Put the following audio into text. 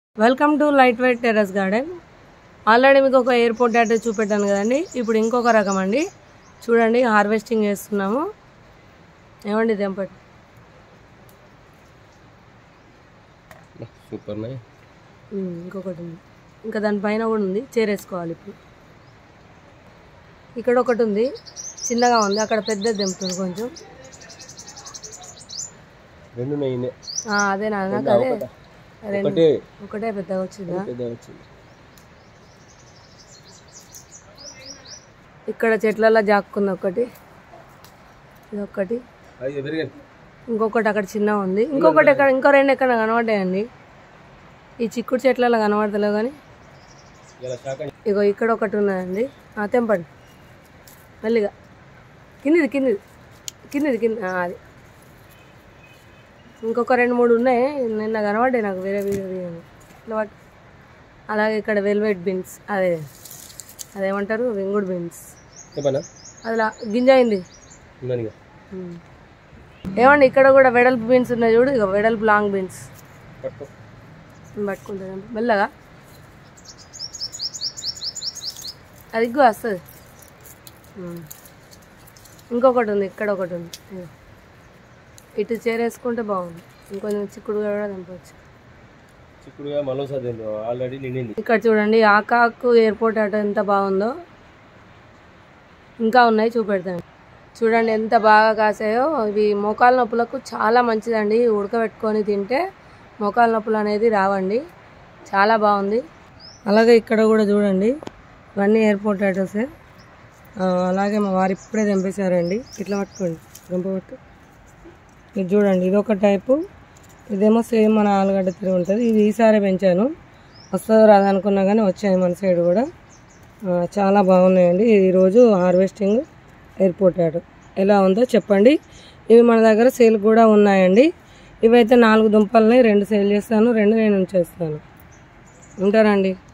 Welcome to light weight terrace garden already మీకు ఒక airport address చూపెట్టాను కదండి ఇప్పుడు ఇంకొక రకం అండి చూడండి హార్వెస్టింగ్ చేస్తున్నాము ఏమండి దెంపటి సూపర్ నాయ్ ఉమ్, ఇంకొకటి ఉంది ఇంకా దానిపైన కూడా ఉంది చేరేసుకోవాలి ఇప్పుడు ఇక్కడ ఒకటి ఉంది చిన్నగా ఉంది అక్కడ పెద్దది తెంపుతుంది కొంచెం రెండు నెయ్యి ఆ, అదే నాన్న నాకు అదే రెండు ఒకటే ఒకటే పెద్దగా వచ్చిందా పెద్ద వచ్చింది ఇక్కడ చెట్లలో జాక్కుంది ఒకటి ఇది ఒకటి అది పెరిగాను ఇంకొకటి అక్కడ చిన్న ఉంది ఇంకొకటి ఎక్కడ ఇంకో రెండు ఎక్కడ కనబడ్డాయండి ఈ చిక్కుడు చెట్లలో కనబడతలేవు కానీ ఇలా శాఖ ఇగో ఇక్కడ ఒకటి ఉన్నదండి ఆ, తెంపండి మెల్లిగా కిందిది కిందిది కిందిది కింది ఆ, అది ఇంకొక రెండు మూడు ఉన్నాయి నిన్న కనబడ్డాయి నాకు వేరే వీడియో తీయండి ఇట్లా పట్టు. అలాగే ఇక్కడ వెల్వెట్ బీన్స్ అదే అదేమంటారు వెంగుడు బీన్స్ చెప్పనా అది లా- గింజ అయింది ఉన్నాను ఇక ఉమ్. ఏమండి ఇక్కడ కూడా వెడల్పు బీన్స్ ఉన్నాయి చూడు ఇక వెడల్పు లాంగ్ బీన్స్ పట్టుకో పట్టుకుంటాను మెల్లగా అది ఇగ్గు వస్తుంది ఉమ్. ఇంకొకటి ఉంది ఇక్కడ ఒకటి ఉంది ఇదిగో. ఇటు చేరేసుకుంటే బాగుంది ఇంకొంచెం చిక్కుడు కూడా తెంపవచ్చు చిక్కుడుగా మరోసారి తిందు ఆల్రెడీ నిండింది ఇక్కడ చూడండి ఆకాకు ఎయిర్పోర్ట్ అటు ఎంత బాగుందో ఇంకా ఉన్నాయి చూపెడతాను చూడండి ఎంత బాగా కాసాయో ఇవి మోకాల నొప్పులకు చాలా మంచిదండి ఉడకబెట్టుకొని తింటే మోకాల నొప్పులు అనేది రావండి చాలా బాగుంది అలాగే ఇక్కడ కూడా చూడండి ఇవన్నీ ఎయిర్పోర్ట్ అడ్రసే అలాగే మా వారు ఇప్పుడే తెంపేశారండి ఇట్లా పట్టుకోండి గంప పట్టు ఇది చూడండి ఇది ఒక టైపు ఇదేమో సేమ్ మన ఆలుగడ్డ తిరిగి ఉంటుంది ఇది ఈసారి పెంచాను వస్తుందో రాదనుకున్నా కానీ వచ్చాయి మన సైడ్ కూడా ఆ, చాలా బాగున్నాయండి ఈరోజు హార్వెస్టింగ్ ఎయిర్పోర్ట్ యాడ్ ఎలా ఉందో చెప్పండి ఇవి మన దగ్గర సేల్ కూడా ఉన్నాయండి ఇవైతే నాలుగు దుంపలని రెండు సేల్ చేస్తాను రెండు నేను ఉంచేస్తాను ఉంటారండి